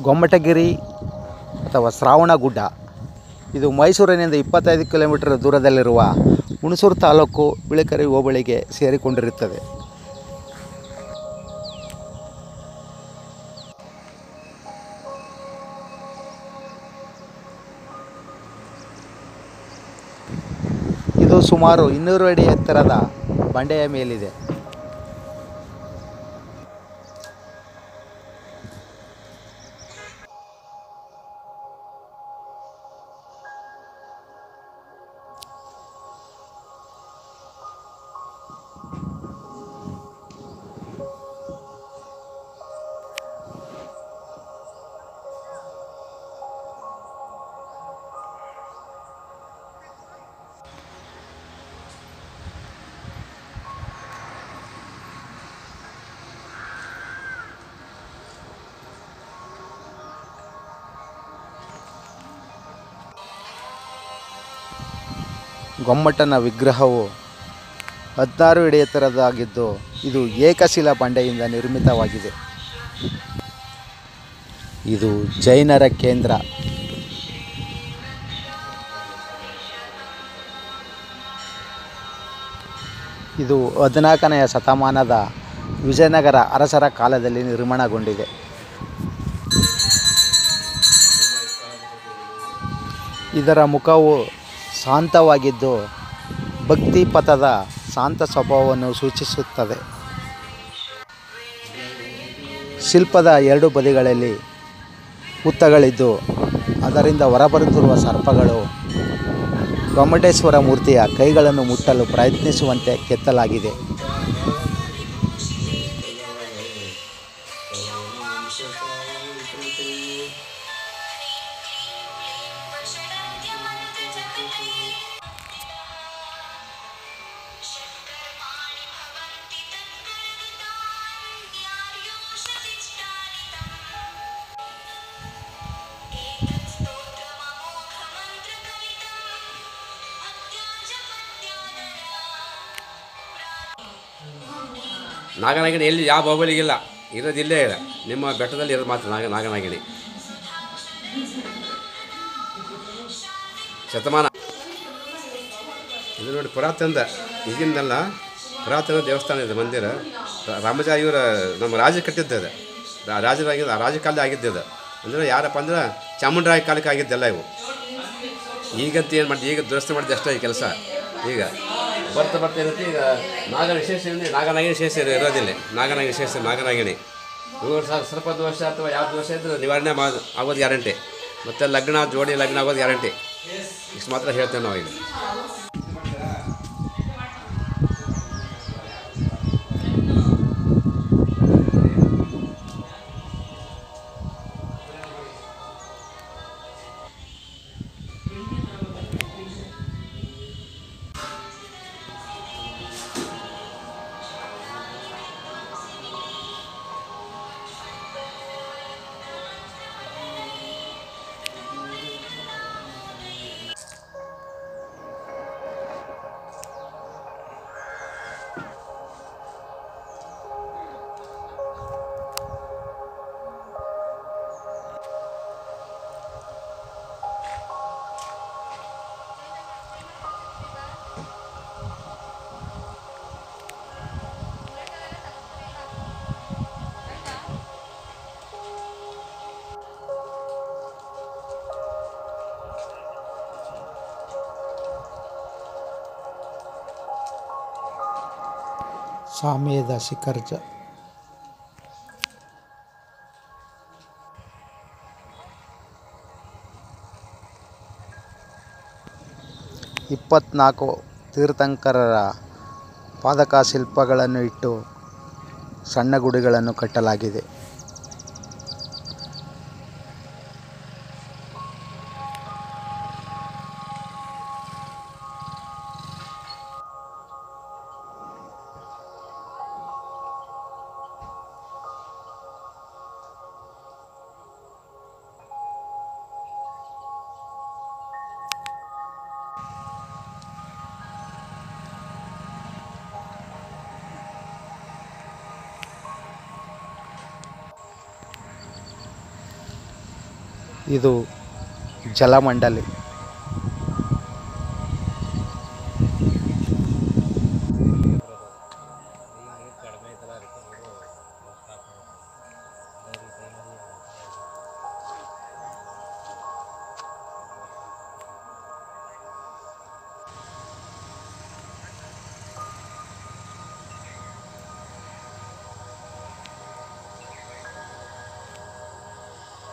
ಗೊಮ್ಮಟಗಿರಿ ಅಥವಾ ಶ್ರಾವಣಗುಡ್ಡ ಇದು ಮೈಸೂರಿನಿಂದ ಇಪ್ಪತ್ತೈದು ಕಿಲೋಮೀಟರ್ ದೂರದಲ್ಲಿರುವ ಹುಣಸೂರು ತಾಲೂಕು ಬಿಳಿಕೆರೆ ಹೋಬಳಿಗೆ ಸೇರಿಕೊಂಡಿರುತ್ತದೆ ಇದು ಸುಮಾರು ಇನ್ನೂರು ಅಡಿ ಎತ್ತರದ ಬಂಡೆಯ ಮೇಲಿದೆ ಗೊಮ್ಮಟನ ವಿಗ್ರಹವು ಹದಿನಾರು ಅಡಿ ಎತ್ತರದಾಗಿದ್ದು ಇದು ಏಕಶಿಲ ಬಂಡೆಯಿಂದ ನಿರ್ಮಿತವಾಗಿದೆ ಇದು ಜೈನರ ಕೇಂದ್ರ ಇದು ಹದಿನಾಲ್ಕನೆಯ ಶತಮಾನದ ವಿಜಯನಗರ ಅರಸರ ಕಾಲದಲ್ಲಿ ನಿರ್ಮಾಣಗೊಂಡಿದೆ ಇದರ ಮುಖವು ಶಾಂತವಾಗಿದ್ದು ಭಕ್ತಿ ಪಥದ ಶಾಂತ ಸ್ವಭಾವವನ್ನು ಸೂಚಿಸುತ್ತದೆ ಶಿಲ್ಪದ ಎರಡು ಬದಿಗಳಲ್ಲಿ ಹುತ್ತಗಳಿದ್ದು ಅದರಿಂದ ಹೊರಬರುತ್ತಿರುವ ಸರ್ಪಗಳು ಗೊಮ್ಮಟೇಶ್ವರ ಮೂರ್ತಿಯ ಕೈಗಳನ್ನು ಮುಟ್ಟಲು ಪ್ರಯತ್ನಿಸುವಂತೆ ಕೆತ್ತಲಾಗಿದೆ ನಾಗನಾಗಿಣಿ ಎಲ್ಲಿ ಯಾವ ಬಾಹುಬಲಿಗಿಲ್ಲ ಇರೋದು ಇಲ್ಲೇ ಇದೆ ನಿಮ್ಮ ಬೆಟ್ಟದಲ್ಲಿ ಇರೋದು ಮಾತ್ರ ನಾಗ ನಾಗನಾಗಿಣಿ ಶತಮಾನ ಇದು ನೋಡಿ ಪುರಾತನದ ಈಗಿಂದಲ್ಲ ಪುರಾತನ ದೇವಸ್ಥಾನ ಇದೆ ಮಂದಿರ ರ- ರಾಮಜಾ ಇವರ ನಮ್ಮ ರಾಜ ಕಟ್ಟಿದ್ದದು ರಾಜರಾಗಿದ್ದ ರಾಜ ಕಾಲದ ಆಗಿದ್ದದು ಅಂದರೆ ಯಾರಪ್ಪ ಅಂದ್ರೆ ಚಾಮುಂಡರಾಯ ಕಾಲಕ್ಕೆ ಆಗಿದ್ದೆಲ್ಲ ಇವು ಈಗಂತ ಏನು ಮಾಡಿ ಈಗ ದುರಸ್ತಿ ಮಾಡಿದ ಅಷ್ಟೇ ಈ ಕೆಲಸ ಈಗ ಬರ್ತಾ ಬರ್ತಾ ಏನಂತೆ ಈಗ ನಾಗ ವಿಶೇಷ ಅಂದರೆ ನಾಗನಾಗಿಣಿ ವಿಶೇಷ ಇರೋದಿಲ್ಲ ನಾಗನಾಗಿ ವಿಶೇಷ ನಾಗನಾಗಿಣಿ ಇವರು ಸ್ವಲ್ಪ ಸ್ವಲ್ಪ ದೋಷ ಅಥವಾ ಯಾವ ದೋಷ ಇದ್ದರೂ ನಿವಾರಣೆ ಮಾ ಆಗೋದು ಗ್ಯಾರಂಟಿ ಮತ್ತು ಲಗ್ನ ಜೋಡಿ ಲಗ್ನ ಆಗೋದು ಗ್ಯಾರಂಟಿ ಇಷ್ಟು ಮಾತ್ರ ಹೇಳ್ತೇವೆ ನಾವು ಈಗ ಸಾಮೇದ ಶಿಖರ್ಜ ಇಪ್ಪತ್ನಾಲ್ಕು ತೀರ್ಥಂಕರರ ಪಾದಕ ಶಿಲ್ಪಗಳನ್ನು ಇಟ್ಟು ಸಣ್ಣ ಗುಡಿಗಳನ್ನು ಕಟ್ಟಲಾಗಿದೆ ಇದು ಜಲಮಂಡಲಿ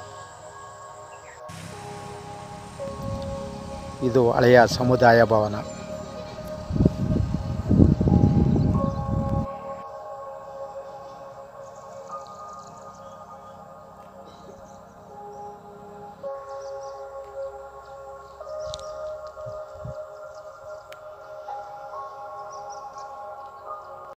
ಇದು ಹಳೆಯ ಸಮುದಾಯ ಭವನ